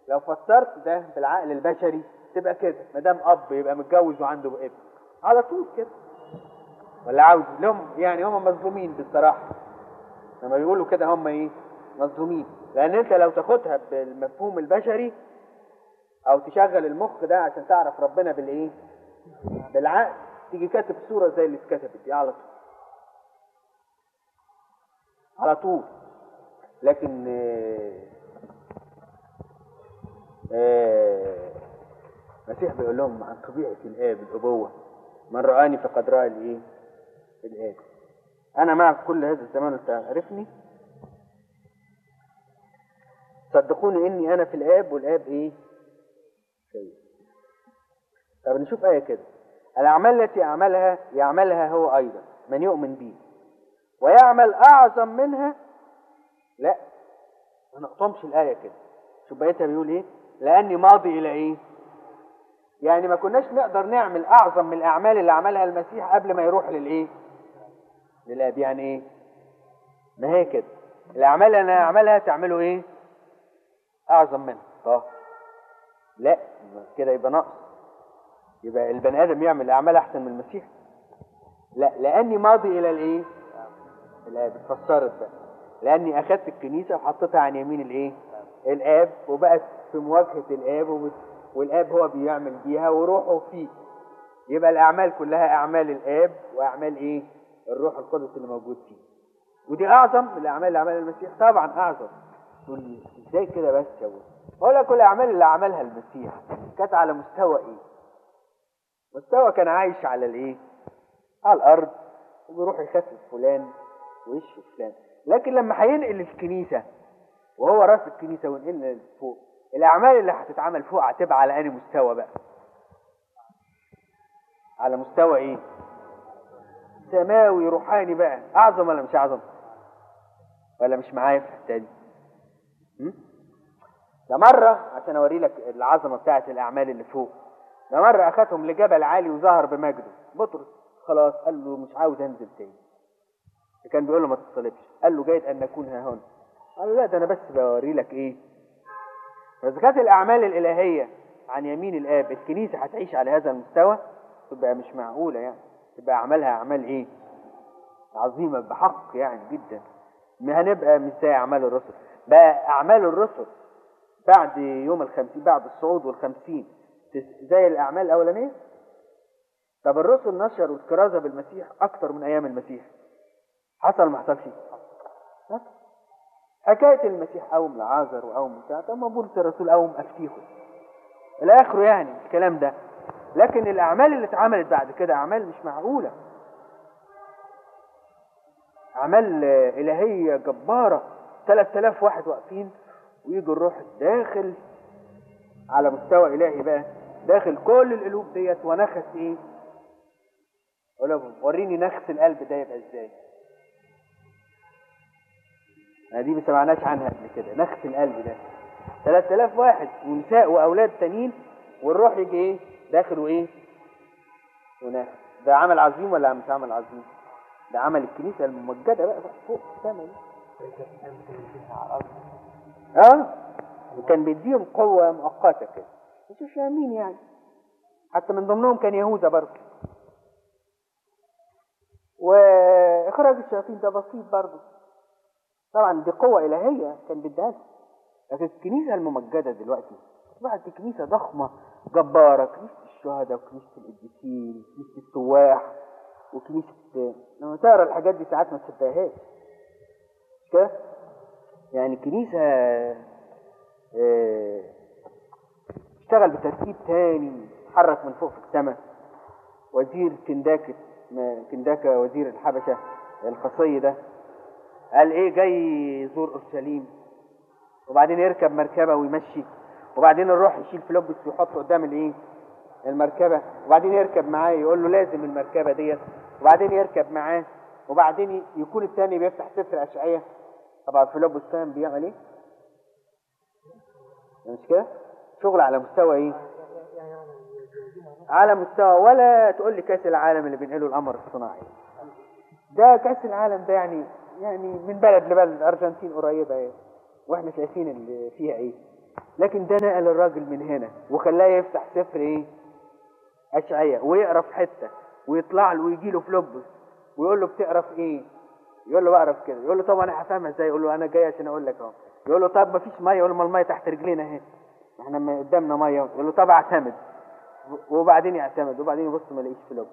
لو فسرت ده بالعقل البشري تبقى كده ما دام اب يبقى متجوز وعنده ابن على طول كده ولا عاوز لهم يعني هم مظلومين بالصراحه لما بيقولوا كده هم ايه مظلومين لان انت لو تاخدها بالمفهوم البشري او تشغل المخ ده عشان تعرف ربنا بالايه بالعقل تيجي كاتب صوره زي اللي اتكتبت دي على طول على طول لكن آه، آه، المسيح بيقول لهم عن طبيعة الآب الأبوة من رآني فقد رأى الإيه؟ الآب أنا معك كل هذا الزمان وتعرفني صدقوني إني أنا في الآب والآب إيه؟ شيء طب نشوف آية كده الأعمال التي أعملها يعملها هو أيضا من يؤمن بي ويعمل أعظم منها لا ما نقطمش الآية كده شوف بقيتها بيقول إيه لأني ماضي إلى إيه يعني ما كناش نقدر نعمل أعظم من الأعمال اللي عملها المسيح قبل ما يروح للإيه للآب يعني إيه ما هي كده الأعمال اللي أنا أعملها تعملوا إيه أعظم منها طه لا كده يبقى نقص يبقى البني آدم يعمل أعمال أحسن من المسيح لا لأني ماضي إلى الإيه الآب اتفسرت بقى لأني أخدت الكنيسة وحطيتها عن يمين الإيه الآب وبقت في مواجهة الآب وبت... والآب هو بيعمل بيها وروحه فيه يبقى الأعمال كلها أعمال الآب وأعمال إيه الروح القدس اللي موجود فيه ودي أعظم من الأعمال اللي عملها المسيح طبعا أعظم تقول لي إزاي كده بس يا أبوي أقول لك كل الأعمال اللي عملها المسيح كانت على مستوى إيه مستوى كان عايش على الإيه على الأرض وبيروح يخفف فلان ويشفي فلان لكن لما هينقل الكنيسة وهو راس الكنيسة وينقلنا فوق الأعمال اللي هتتعمل فوق هتبقى على أنهي مستوى بقى على مستوى إيه سماوي روحاني بقى أعظم ولا مش أعظم ولا مش معايا في الحتة دي م? ده مرة عشان أوري لك العظمة بتاعت الأعمال اللي فوق ده مرة أخدهم لجبل عالي وظهر بمجده بطرس خلاص قال له مش عاوز أنزل تاني كان بيقول له ما تتصلبش قال له جيد أن نكون ها هنا قال له لا ده أنا بس بوري لك إيه فإذا كانت الأعمال الإلهية عن يمين الآب الكنيسة هتعيش على هذا المستوى تبقى مش معقولة يعني تبقى أعمالها أعمال إيه عظيمة بحق يعني جدا ما هنبقى مش زي أعمال الرسل بقى أعمال الرسل بعد يوم الخمسين بعد الصعود والخمسين تس- زي الأعمال الأولانية طب الرسل نشروا الكرازة بالمسيح أكتر من أيام المسيح حصل ما حصلش حصل. حكاية المسيح قوم لعازر وقوم بتاع طب ما بولس الرسول قوم أفتيخه إلى آخره يعني الكلام ده لكن الأعمال اللي اتعملت بعد كده أعمال مش معقولة أعمال آه، إلهية جبارة 3000 واحد واقفين ويجي الروح داخل على مستوى إلهي بقى داخل كل القلوب ديت ونخس إيه؟ أقول لهم وريني نخس القلب ده يبقى إزاي؟ أنا دي ما سمعناش عنها قبل كده نخس القلب ده 3000 واحد ونساء وأولاد تانيين والروح يجي إيه؟ داخل وإيه؟ ونخس ده عمل عظيم ولا مش عمل عظيم؟ ده عمل الكنيسة الممجدة بقى, بقى فوق السما دي. اه وكان بيديهم قوة مؤقتة كده مش فاهمين يعني حتى من ضمنهم كان يهوذا برضه وإخراج الشياطين ده بسيط برضه طبعا دي قوة إلهية كان بيديها لهم. لكن الكنيسة الممجدة دلوقتي أصبحت دي كنيسة ضخمة جبارة كنيسة الشهداء وكنيسة القديسين وكنيسة السواح وكنيسة لما تقرا الحاجات دي ساعات ما تصدقهاش مش كده؟ يعني كنيسة آه، اشتغل بترتيب تاني اتحرك من فوق في السماء وزير كنداكة ما- كنداكة وزير الحبشة الخصي ده قال ايه جاي يزور اورشليم وبعدين يركب مركبة ويمشي وبعدين الروح يشيل فلوبس ويحطه قدام الايه المركبة وبعدين يركب معاه يقول له لازم المركبة ديت وبعدين يركب معاه وبعدين يكون التاني بيفتح سفر أشعية طبعا فيلبس فاهم بيعمل ايه مش كده شغل على مستوى ايه على مستوى ولا تقول لي كاس العالم اللي بينقله القمر الصناعي ده كاس العالم ده يعني يعني من بلد لبلد الارجنتين قريبه ايه واحنا شايفين اللي فيها ايه لكن ده نقل الراجل من هنا وخلاه يفتح سفر ايه اشعياء ويقرا في حته ويطلع له ويجي له فلوبس ويقول له بتقرا في ايه يقول له بقرا في كده يقول له طب انا هفهمها ازاي يقول له انا جاي عشان اقول لك اهو يقول له طب مفيش ميه يقول له ما الميه تحت رجلينا اهي احنا ما قدامنا ميه يقول له طب اعتمد وبعدين يعتمد وبعدين يبص ما يلاقيش فلوبس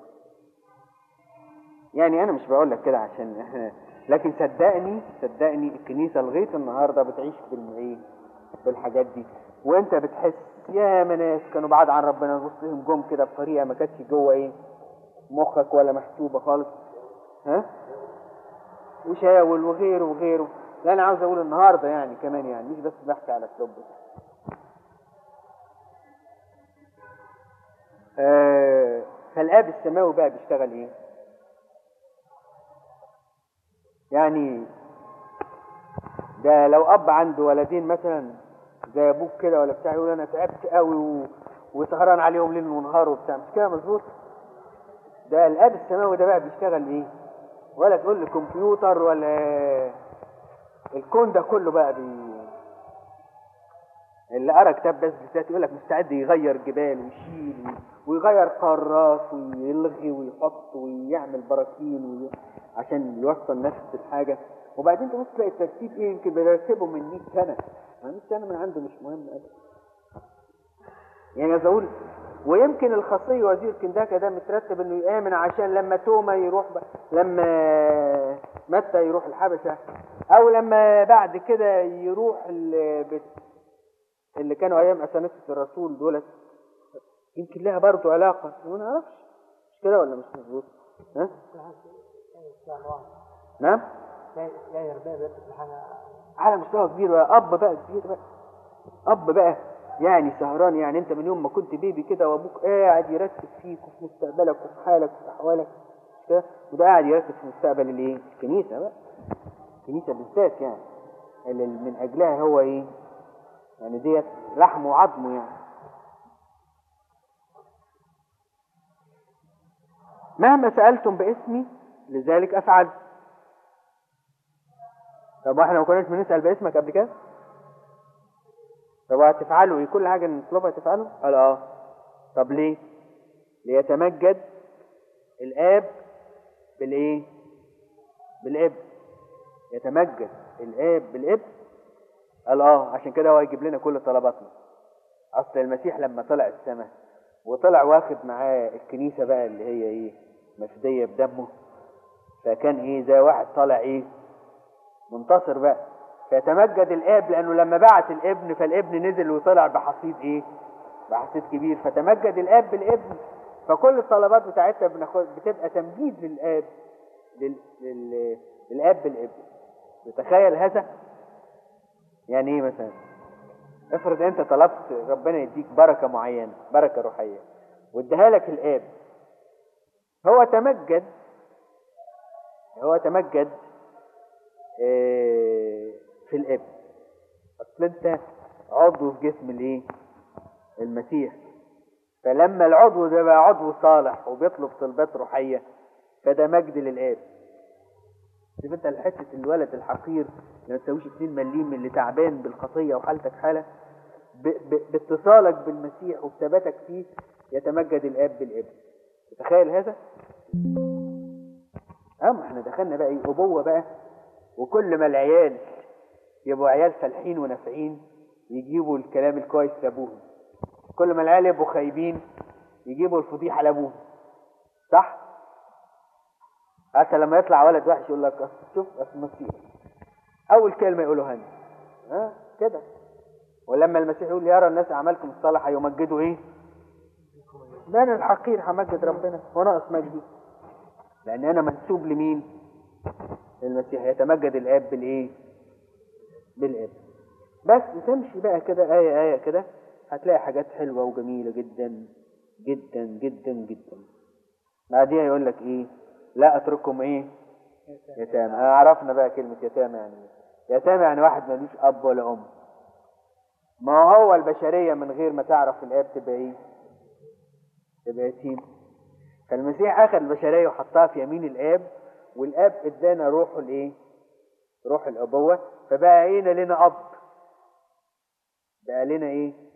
يعني انا مش بقول لك كده عشان احنا لكن صدقني صدقني الكنيسه لغايه النهارده بتعيش بالايه بالحاجات دي وانت بتحس يا ناس كانوا بعاد عن ربنا نبص لهم جم كده بطريقه ما كانتش جوه ايه مخك ولا محسوبه خالص ها وشاول وغيره وغيره لا انا عاوز اقول النهارده يعني كمان يعني مش بس بحكي على كلوب آه فالاب السماوي بقى بيشتغل ايه يعني ده لو اب عنده ولدين مثلا زي ابوك كده ولا بتاع يقول انا تعبت قوي و... وسهران عليهم ليل ونهار وبتاع مش كده مظبوط ده الاب السماوي ده بقى بيشتغل ايه ولا تقول لي كمبيوتر ولا الكون ده كله بقى بي اللي قرا كتاب بس بالذات يقول لك مستعد يغير جبال ويشيل ويغير قارات ويلغي ويحط ويعمل براكين وي... عشان يوصل نفس الحاجه وبعدين تبص تلاقي الترتيب ايه يمكن بيرتبه من 100 سنه 100 سنه من عنده مش مهم ابدا يعني عايز اقول ويمكن الخاصية وزير كنداكا ده مترتب انه يآمن عشان لما توما يروح ب... لما متى يروح الحبشة او لما بعد كده يروح ال... بت... اللي كانوا ايام اسانسة الرسول دولت يمكن لها برضه علاقة ما نعرفش مش كده ولا مش مظبوط ها نعم على مستوى كبير بقى اب بقى كبير بقى اب بقى يعني سهران يعني انت من يوم ما كنت بيبي كده وابوك قاعد يرتب فيك وفي مستقبلك وفي حالك وفي احوالك كده وده قاعد يرتب في مستقبل الايه؟ الكنيسه بقى الكنيسه بالذات يعني اللي من اجلها هو ايه؟ يعني ديت لحم وعظمه يعني مهما سألتم باسمي لذلك أفعل طب واحنا ما كناش بنسأل باسمك قبل كده؟ طب هتفعلوا ايه كل حاجة نطلبها تفعلوا قال اه طب ليه ليتمجد الاب بالايه بالابن يتمجد الاب بالابن قال اه عشان كده هو يجيب لنا كل طلباتنا اصل المسيح لما طلع السماء وطلع واخد معاه الكنيسة بقى اللي هي ايه مفدية بدمه فكان ايه زي واحد طالع ايه منتصر بقى فيتمجد الاب لانه لما بعت الابن فالابن نزل وطلع بحصيد ايه بحصيد كبير فتمجد الاب بالابن فكل الطلبات بتاعتنا بناخد بتبقى تمجيد للاب لل... لل... للاب بالابن تتخيل هذا يعني ايه مثلا افرض انت طلبت ربنا يديك بركه معينه بركه روحيه واداها لك الاب هو تمجد هو تمجد إيه في الابن اصل انت عضو في جسم الايه المسيح فلما العضو ده بقى عضو صالح وبيطلب طلبات روحيه فده مجد للاب شوف انت حته الولد الحقير اللي ما تساويش 2 مليم اللي تعبان بالخطيه وحالتك حاله ب... ب... باتصالك بالمسيح وبثباتك فيه يتمجد الاب بالابن تتخيل هذا؟ اه ما احنا دخلنا بقى ايه ابوه بقى وكل ما العيال يبقوا عيال فالحين ونافعين يجيبوا الكلام الكويس لابوهم كل ما العيال يبقوا خايبين يجيبوا الفضيحه لابوهم صح؟ حتى لما يطلع ولد وحش يقول لك أصل شوف اصل المسيح اول كلمه يقولوها لنا ها كده ولما المسيح يقول يرى الناس اعمالكم الصالحه يمجدوا ايه ده انا الحقير همجد ربنا وناقص مجدي لان انا منسوب لمين المسيح يتمجد الاب بالايه بالاب بس تمشي بقى كده ايه ايه كده هتلاقي حاجات حلوه وجميله جدا جدا جدا جدا بعديها يقول لك ايه لا اترككم ايه يتامى عرفنا بقى كلمة يتامى يعني ايه يتامى يعني واحد ملوش اب ولا ام ما هو البشرية من غير ما تعرف الاب تبقى ايه تبقى يتيم فالمسيح اخذ البشرية وحطها في يمين الاب والاب ادانا روحه الايه روح الابوة فبقى عينا لنا اب بقى لنا ايه